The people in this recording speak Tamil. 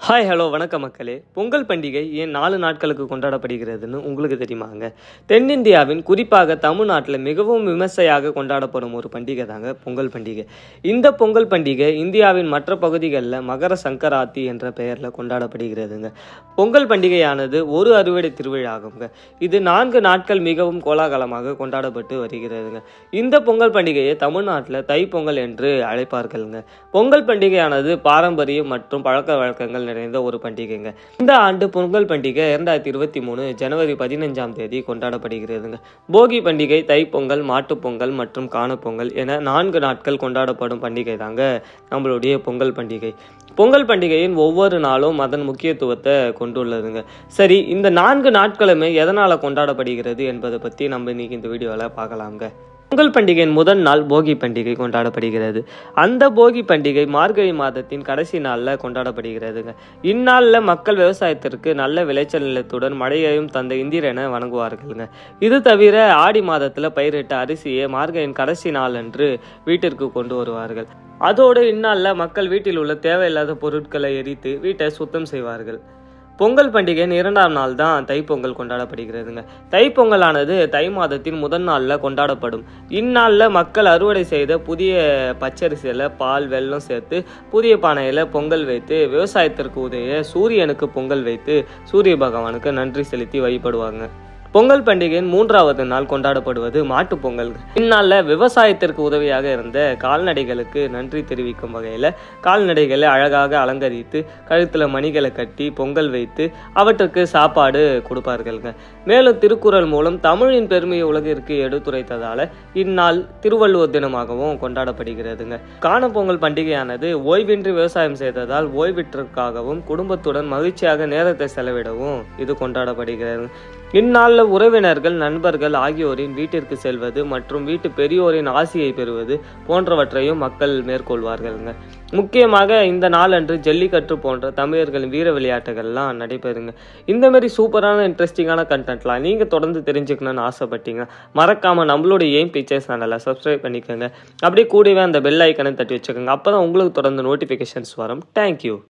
ஹாய் ஹலோ வணக்கம் மக்களே பொங்கல் பண்டிகை ஏன் நாலு நாட்களுக்கு கொண்டாடப்படுகிறதுன்னு உங்களுக்கு தெரியுமாங்க தென்னிந்தியாவின் குறிப்பாக தமிழ்நாட்டில் மிகவும் விமர்சையாக கொண்டாடப்படும் ஒரு பண்டிகை தாங்க பொங்கல் பண்டிகை இந்த பொங்கல் பண்டிகை இந்தியாவின் மற்ற பகுதிகளில் மகர சங்கராத்தி என்ற பெயரில் கொண்டாடப்படுகிறதுங்க பொங்கல் பண்டிகையானது ஒரு அறுவடை திருவிழாகுங்க இது நான்கு நாட்கள் மிகவும் கோலாகலமாக கொண்டாடப்பட்டு வருகிறதுங்க இந்த பொங்கல் பண்டிகையை தமிழ்நாட்டில் தைப்பொங்கல் என்று அழைப்பார்கள்ங்க பொங்கல் பண்டிகையானது பாரம்பரியம் மற்றும் பழக்க வழக்கங்கள் நிறைந்த ஒரு பண்டிகைங்க இந்த ஆண்டு பொங்கல் பண்டிகை இரண்டாயிரத்தி இருபத்தி மூணு ஜனவரி பதினஞ்சாம் தேதி கொண்டாடப்படுகிறதுங்க போகி பண்டிகை தைப்பொங்கல் மாட்டுப்பொங்கல் மற்றும் காணுப்பொங்கல் என நான்கு நாட்கள் கொண்டாடப்படும் பண்டிகை தாங்க நம்மளுடைய பொங்கல் பண்டிகை பொங்கல் பண்டிகையின் ஒவ்வொரு நாளும் அதன் முக்கியத்துவத்தை கொண்டுள்ளதுங்க சரி இந்த நான்கு நாட்களுமே எதனால் கொண்டாடப்படுகிறது என்பதை பற்றி நம்ம இன்னைக்கு இந்த வீடியோவில் பார்க்கலாங்க பொங்கல் பண்டிகையின் முதல் நாள் போகி பண்டிகை கொண்டாடப்படுகிறது அந்த போகி பண்டிகை மார்கழி மாதத்தின் கடைசி நாளில் கொண்டாடப்படுகிறதுங்க இந்நாளில் மக்கள் விவசாயத்திற்கு நல்ல விளைச்சல் நிலத்துடன் மழையையும் தந்த இந்திரனை வணங்குவார்கள்ங்க இது தவிர ஆடி மாதத்தில் பயிரிட்ட அரிசியை மார்கழியின் கடைசி நாள் அன்று வீட்டிற்கு கொண்டு வருவார்கள் அதோடு இந்நாளில் மக்கள் வீட்டில் உள்ள தேவையில்லாத பொருட்களை எரித்து வீட்டை சுத்தம் செய்வார்கள் பொங்கல் பண்டிகையின் இரண்டாம் நாள் தான் தைப்பொங்கல் கொண்டாடப்படுகிறதுங்க தைப்பொங்கலானது தை மாதத்தின் முதல் நாளில் கொண்டாடப்படும் இந்நாளில் மக்கள் அறுவடை செய்த புதிய பச்சரிசியில் பால் வெல்லம் சேர்த்து புதிய பானையில் பொங்கல் வைத்து விவசாயத்திற்கு உதவிய சூரியனுக்கு பொங்கல் வைத்து சூரிய பகவானுக்கு நன்றி செலுத்தி வழிபடுவாங்க பொங்கல் பண்டிகையின் மூன்றாவது நாள் கொண்டாடப்படுவது மாட்டுப் பொங்கல் இந்நாளில் விவசாயத்திற்கு உதவியாக இருந்த கால்நடைகளுக்கு நன்றி தெரிவிக்கும் வகையில் கால்நடைகளை அழகாக அலங்கரித்து கழுத்தில் மணிகளை கட்டி பொங்கல் வைத்து அவற்றுக்கு சாப்பாடு கொடுப்பார்கள்ங்க மேலும் திருக்குறள் மூலம் தமிழின் பெருமையை உலகிற்கு எடுத்துரைத்ததால இந்நாள் திருவள்ளுவர் தினமாகவும் கொண்டாடப்படுகிறதுங்க காணும் பொங்கல் பண்டிகையானது ஓய்வின்றி விவசாயம் செய்ததால் ஓய்விற்காகவும் குடும்பத்துடன் மகிழ்ச்சியாக நேரத்தை செலவிடவும் இது கொண்டாடப்படுகிறது இந்நாளில் உறவினர்கள் நண்பர்கள் ஆகியோரின் வீட்டிற்கு செல்வது மற்றும் வீட்டு பெரியோரின் ஆசியை பெறுவது போன்றவற்றையும் மக்கள் மேற்கொள்வார்கள்ங்க முக்கியமாக இந்த நாளன்று ஜல்லிக்கட்டு போன்ற தமிழர்களின் வீர விளையாட்டுகள்லாம் நடைபெறுங்க இந்த மாதிரி சூப்பரான இன்ட்ரெஸ்டிங்கான கண்டென்ட்லாம் நீங்கள் தொடர்ந்து தெரிஞ்சுக்கணும்னு ஆசைப்பட்டீங்க மறக்காமல் நம்மளுடைய ஏம் பிக்சர்ஸ் சேனலை சப்ஸ்கிரைப் பண்ணிக்கோங்க அப்படியே கூடவே அந்த பெல் ஐக்கனை தட்டி வச்சுக்கோங்க அப்போ தான் உங்களுக்கு தொடர்ந்து நோட்டிஃபிகேஷன்ஸ் வரும் தேங்க்யூ